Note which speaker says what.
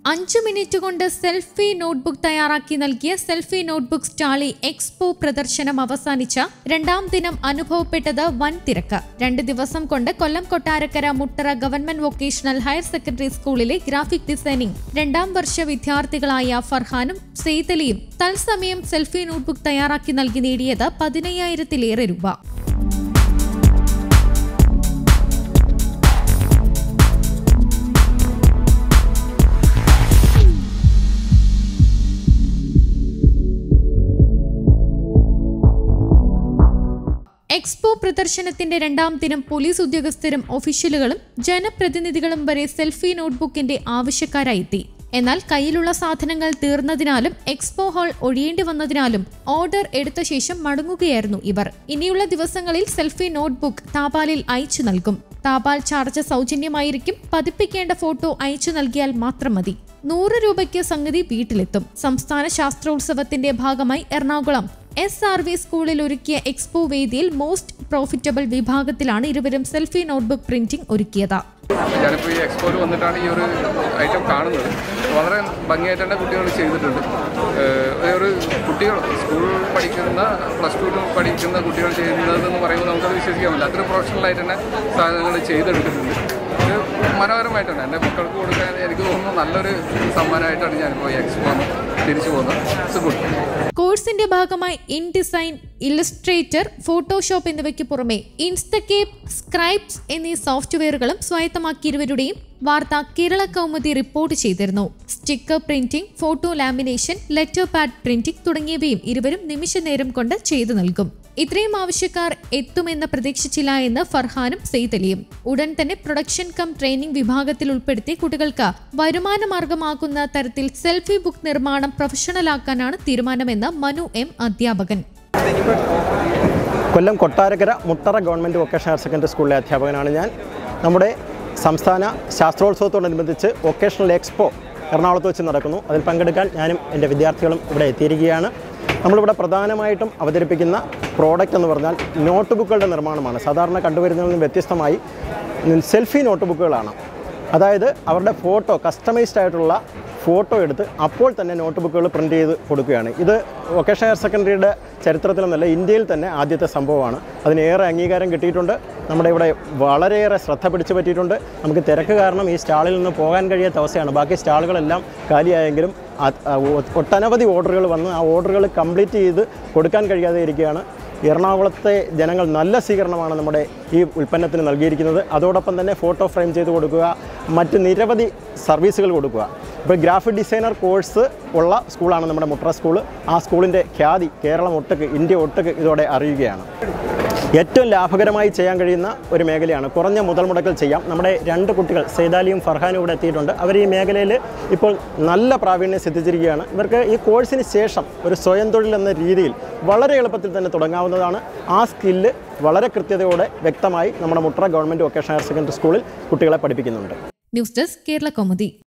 Speaker 1: അഞ്ചു minute കൊണ്ട് selfie notebook തയ്യാറാക്കി നൽകിയ സെൽഫി നോട്ട്ബുക്ക് സ്റ്റാളി എക്സ്പോ പ്രദർശനം അവസാനിച്ച രണ്ടാം ദിനം അനുഭവപ്പെട്ടത് വൻ തിരക്ക് രണ്ട് ദിവസം കൊണ്ട് Kollam Kottarakkara Muttara government vocational higher secondary സ്കൂളിലെ ഗ്രാഫിക് ഡിസൈനിംഗ് രണ്ടാം വർഷ വിദ്യാർത്ഥികളായ ഫർഹാനും സെയ്തലിയും തത്സമയം സെൽഫി നോട്ട്ബുക്ക് തയ്യാറാക്കി നൽകി നേടിയത് പതിനയ്യായിരത്തിലേറെ രൂപ എക്സ്പോ പ്രദർശനത്തിന്റെ രണ്ടാം ദിനം പോലീസ് ഉദ്യോഗസ്ഥരും ഒഫീഷ്യലുകളും ജനപ്രതിനിധികളും വരെ സെൽഫി നോട്ട്ബുക്കിന്റെ ആവശ്യക്കാരായി എത്തി എന്നാൽ കയ്യിലുള്ള സാധനങ്ങൾ തീർന്നതിനാലും എക്സ്പോ ഹാൾ ഒഴിയേണ്ടി വന്നതിനാലും ഓർഡർ എടുത്ത ശേഷം മടങ്ങുകയായിരുന്നു ഇവർ ഇനിയുള്ള ദിവസങ്ങളിൽ സെൽഫി നോട്ട്ബുക്ക് താപാലിൽ അയച്ചു നൽകും താപാൽ ചാർജ് സൗജന്യമായിരിക്കും പതിപ്പിക്കേണ്ട ഫോട്ടോ അയച്ചു നൽകിയാൽ മാത്രം മതി നൂറ് രൂപയ്ക്ക് സംഗതി വീട്ടിലെത്തും സംസ്ഥാന ശാസ്ത്രോത്സവത്തിന്റെ ഭാഗമായി എറണാകുളം എസ് ആർ വി സ്കൂളിൽ ഒരുക്കിയ എക്സ്പോ വേദിയിൽ മോസ്റ്റ് പ്രോഫിറ്റബിൾ വിഭാഗത്തിലാണ് ഇരുവരും സെൽഫി നോട്ട്ബുക്ക് പ്രിന്റിംഗ് ഒരുക്കിയത്
Speaker 2: ഞാനിപ്പോൾ ഈ എക്സ്പോയിൽ വന്നിട്ടാണ് ഈ ഒരു ഐറ്റം കാണുന്നത് വളരെ ഭംഗിയായിട്ട് തന്നെ കുട്ടികൾ ചെയ്തിട്ടുണ്ട് ഏഹ് ഒരു കുട്ടികൾ സ്കൂൾ പഠിക്കുന്ന പ്ലസ് ടു പഠിക്കുന്ന കുട്ടികൾ ചെയ്യുന്നതെന്ന് പറയുമ്പോൾ നമുക്കത് വിശ്വസിക്കാൻ പറ്റില്ല അത്ര പ്രൊഫഷണലായിട്ട് തന്നെ സാധനങ്ങൾ ചെയ്തെടുത്തിട്ടുണ്ട് ഇത് മനോഹരമായിട്ട് തന്നെ എൻ്റെ മക്കൾക്ക് കൊടുക്കാൻ എനിക്ക് തോന്നുന്നു നല്ലൊരു സമ്മാനമായിട്ടാണ് ഞാനിപ്പോൾ ഈ എക്സ്പോ തിരിച്ചു പോകുന്നത് ഇറ്റ്സ് ഗുഡ്
Speaker 1: കോഴ്സിന്റെ ഭാഗമായി ഇൻ ഡിസൈൻ ഇല്ലസ്ട്രേറ്റർ ഫോട്ടോഷോപ്പ് എന്നിവയ്ക്ക് പുറമെ ഇൻസ്റ്റക്കേപ്പ് സ്ക്രൈബ്സ് എന്നീ സോഫ്റ്റ്വെയറുകളും സ്വായത്തമാക്കിയ ഇരുവരുടെയും വാർത്ത കേരള കൗമുദി റിപ്പോർട്ട് ചെയ്തിരുന്നു sticker printing photo lamination letter pad printing തുടങ്ങിയവയും ഇരുവരും നിമിഷ നേരം കൊണ്ട് ചെയ്തു നൽകും ഇത്രയും ആവശ്യക്കാർ എത്തുമെന്ന് പ്രതീക്ഷിച്ചില്ല എന്ന് ഫർഹാനും സെയ്തലിയും ഉടൻ തന്നെ പ്രൊഡക്ഷൻ കം ട്രെയിനിംഗ് വിഭാഗത്തിൽ ഉൾപ്പെടുത്തി കുട്ടികൾക്ക് വരുമാന മാർഗമാക്കുന്ന തരത്തിൽ സെൽഫി ബുക്ക് നിർമ്മാണം പ്രൊഫഷണലാക്കാനാണ് തീരുമാനമെന്ന് മനു എം അധ്യാപകൻ
Speaker 3: Kollam Kottarakkara Muttara government vocational higher secondary സ്കൂളിലെ അധ്യാപകനാണ് ഞാൻ നമ്മുടെ സംസ്ഥാന ശാസ്ത്രോത്സവത്തോടനുബന്ധിച്ച് വൊക്കേഷണൽ എക്സ്പോ എറണാകുളത്ത് വെച്ച് നടക്കുന്നു അതിൽ പങ്കെടുക്കാൻ ഞാനും എൻ്റെ വിദ്യാർത്ഥികളും ഇവിടെ എത്തിയിരിക്കുകയാണ് നമ്മളിവിടെ പ്രധാനമായിട്ടും അവതരിപ്പിക്കുന്ന പ്രോഡക്റ്റ് എന്ന് പറഞ്ഞാൽ നോട്ട് ബുക്കുകളുടെ നിർമ്മാണമാണ് സാധാരണ കണ്ടുവരുന്നതിൽ നിന്ന് വ്യത്യസ്തമായി സെൽഫി നോട്ട് ബുക്കുകളാണ് അതായത് അവരുടെ ഫോട്ടോ കസ്റ്റമൈസ്ഡ് ആയിട്ടുള്ള ഫോട്ടോ എടുത്ത് അപ്പോൾ തന്നെ നോട്ട് ബുക്കുകൾ പ്രിൻ്റ് ചെയ്ത് കൊടുക്കുകയാണ് ഇത് വൊക്കേഷണൽ ഹയർ സെക്കൻഡറിയുടെ ചരിത്രത്തിലൊന്നല്ല ഇന്ത്യയിൽ തന്നെ ആദ്യത്തെ സംഭവമാണ് അതിനേറെ അംഗീകാരം കിട്ടിയിട്ടുണ്ട് നമ്മുടെ ഇവിടെ വളരെയേറെ ശ്രദ്ധ പിടിച്ചു പറ്റിയിട്ടുണ്ട് നമുക്ക് തിരക്ക് കാരണം ഈ സ്റ്റാളിൽ നിന്ന് പോകാൻ കഴിയാത്ത അവസ്ഥയാണ് ബാക്കി സ്റ്റാളുകളെല്ലാം കാലിയായെങ്കിലും അത് ഒ- ഒട്ടനവധി ഓർഡറുകൾ വന്ന് ആ ഓർഡറുകൾ കംപ്ലീറ്റ് ചെയ്ത് കൊടുക്കാൻ കഴിയാതെ ഇരിക്കുകയാണ് എറണാകുളത്തെ ജനങ്ങൾ നല്ല സ്വീകരണമാണ് നമ്മുടെ ഈ ഉൽപ്പന്നത്തിന് നൽകിയിരിക്കുന്നത് അതോടൊപ്പം തന്നെ ഫോട്ടോ ഫ്രെയിം ചെയ്ത് കൊടുക്കുക മറ്റ് നിരവധി സർവീസുകൾ കൊടുക്കുക ഇപ്പോൾ ഗ്രാഫിക് ഡിസൈനർ കോഴ്സ് ഉള്ള സ്കൂളാണ് നമ്മുടെ മുട്ര സ്കൂൾ ആ സ്കൂളിൻ്റെ ഖ്യാതി കേരളം ഒട്ടുക്ക് ഇന്ത്യ ഒട്ടുക്ക് ഇതോടെ അറിയുകയാണ് ഏറ്റവും ലാഭകരമായി ചെയ്യാൻ കഴിയുന്ന ഒരു മേഖലയാണ് കുറഞ്ഞ മുതൽ മുടക്കൽ ചെയ്യാം നമ്മുടെ രണ്ട് കുട്ടികൾ സെയ്താലിയും ഫർഹാനും ഇവിടെ എത്തിയിട്ടുണ്ട് അവർ ഈ മേഖലയിൽ ഇപ്പോൾ നല്ല പ്രാവീണ്യം സിദ്ധിച്ചിരിക്കുകയാണ് ഇവർക്ക് ഈ കോഴ്സിന് ശേഷം ഒരു സ്വയം തൊഴിൽ എന്ന രീതിയിൽ വളരെ എളുപ്പത്തിൽ തന്നെ തുടങ്ങാവുന്നതാണ് ആ സ്കില്ല് വളരെ കൃത്യതയോടെ വ്യക്തമായി നമ്മുടെ Muttara government vocational higher secondary സ്കൂളിൽ കുട്ടികളെ പഠിപ്പിക്കുന്നുണ്ട്
Speaker 1: ന്യൂസ് ഡെസ്ക് കേരള കൗമുദി